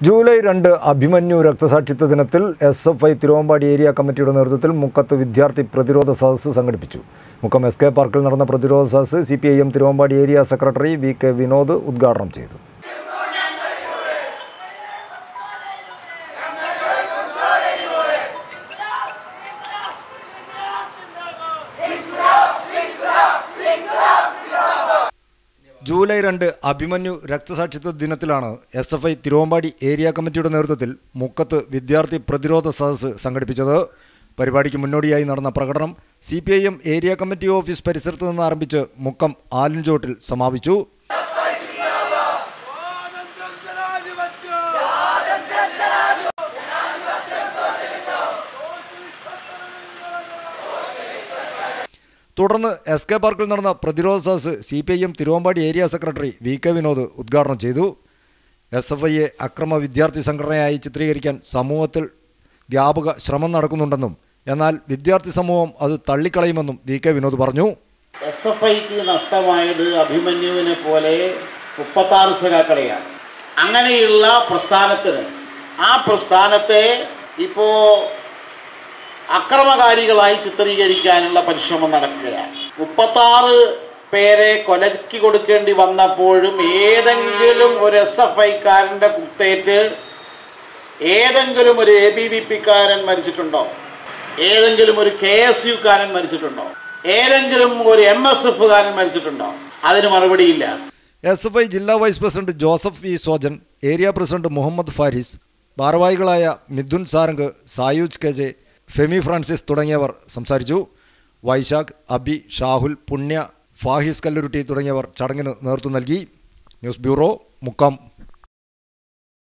July രണ്ട് അഭിമന്യു രക്തസാക്ഷിത്വ ദിനത്തിൽ S F I Thiruvambady area കമ്മിറ്റിയുടെ നേതൃത്വത്തിൽ മുക്കത്ത് വിദ്യാർത്ഥി പ്രതിരോധ സദസ്സ് സംഘടിപ്പിച്ചു മുക്കം എസ് കെ പാർക്കിൽ നടന്ന പ്രതിരോധ സദസ്സ് C P I M Thiruvambady area secretary V K Vinod ഉദ്ഘാടനം ചെയ്തു ജൂലൈ രണ്ട് അഭിമന്യു രക്തസാക്ഷിത്വ ദിനത്തിലാണ് S F I Thiruvambady area കമ്മിറ്റിയുടെ നേതൃത്വത്തിൽ മുക്കത്ത് വിദ്യാർത്ഥി പ്രതിരോധ സദസ്സ് സംഘടിപ്പിച്ചത് പരിപാടിക്ക് മുന്നോടിയായി നടന്ന പ്രകടനം C P I M area committee office പരിസരത്ത് നിന്ന് ആരംഭിച്ച് മുക്കം ആലിൻചോട്ടിൽ സമാപിച്ചു സ്വാതന്ത്ര്യം ജനാധിപത്യം തുടർന്ന് എസ് കെ പാർക്കിൽ നടന്ന പ്രതിരോധ സദസ്സ് C P I M Thiruvambady area secretary V K Vinod ഉദ്ഘാടനം ചെയ്തു എസ് എഫ് ഐയെ അക്രമ വിദ്യാർത്ഥി സംഘടനയായി ചിത്രീകരിക്കാൻ സമൂഹത്തിൽ വ്യാപക ശ്രമം നടക്കുന്നുണ്ടെന്നും എന്നാൽ വിദ്യാർത്ഥി സമൂഹം അത് തള്ളിക്കളയുമെന്നും വി കെ വിനോദ് പറഞ്ഞു എസ് എഫ് ഐക്ക് നഷ്ടമായത് അഭിമന്യുവിനെ പോലെ മുപ്പത്താറ് സഖാക്കളെയാണ് അങ്ങനെയുള്ള പ്രസ്ഥാനത്തിന് ആ പ്രസ്ഥാനത്തെ ഇപ്പോൾ അക്രമകാരികളായി ചിത്രീകരിക്കാനുള്ള പരിശ്രമം നടക്കുകയാണ് മുപ്പത്താറ് പേരെ കൊലക്കി കൊടുക്കേണ്ടി വന്നപ്പോഴും ഏതെങ്കിലും ഒരു എസ് എഫ് ഐക്കാരൻ്റെ കുത്തേറ്റ് ഏതെങ്കിലും ഒരു എ ബി വി പിക്കാരൻ മരിച്ചിട്ടുണ്ടോ ഏതെങ്കിലും ഒരു കെ എസ് യുക്കാരൻ മരിച്ചിട്ടുണ്ടോ ഏതെങ്കിലും ഒരു എം എസ് എഫുകാരൻ മരിച്ചിട്ടുണ്ടോ അതിന് മറുപടിയില്ല എസ് എഫ് ഐ ജില്ലാ vice president Joseph V Sojan area president Muhammad Faris ഭാരവാഹികളായ Mithun Sarang Sayooj K J Femi Francis തുടങ്ങിയവർ സംസാരിച്ചു വൈശാഖ് അബി ഷാഹുൽ പുണ്യ ഫാഹിസ് കല്ലുരുട്ടി തുടങ്ങിയവർ ചടങ്ങിന് നേതൃത്വം നൽകി ന്യൂസ് ബ്യൂറോ മുക്കം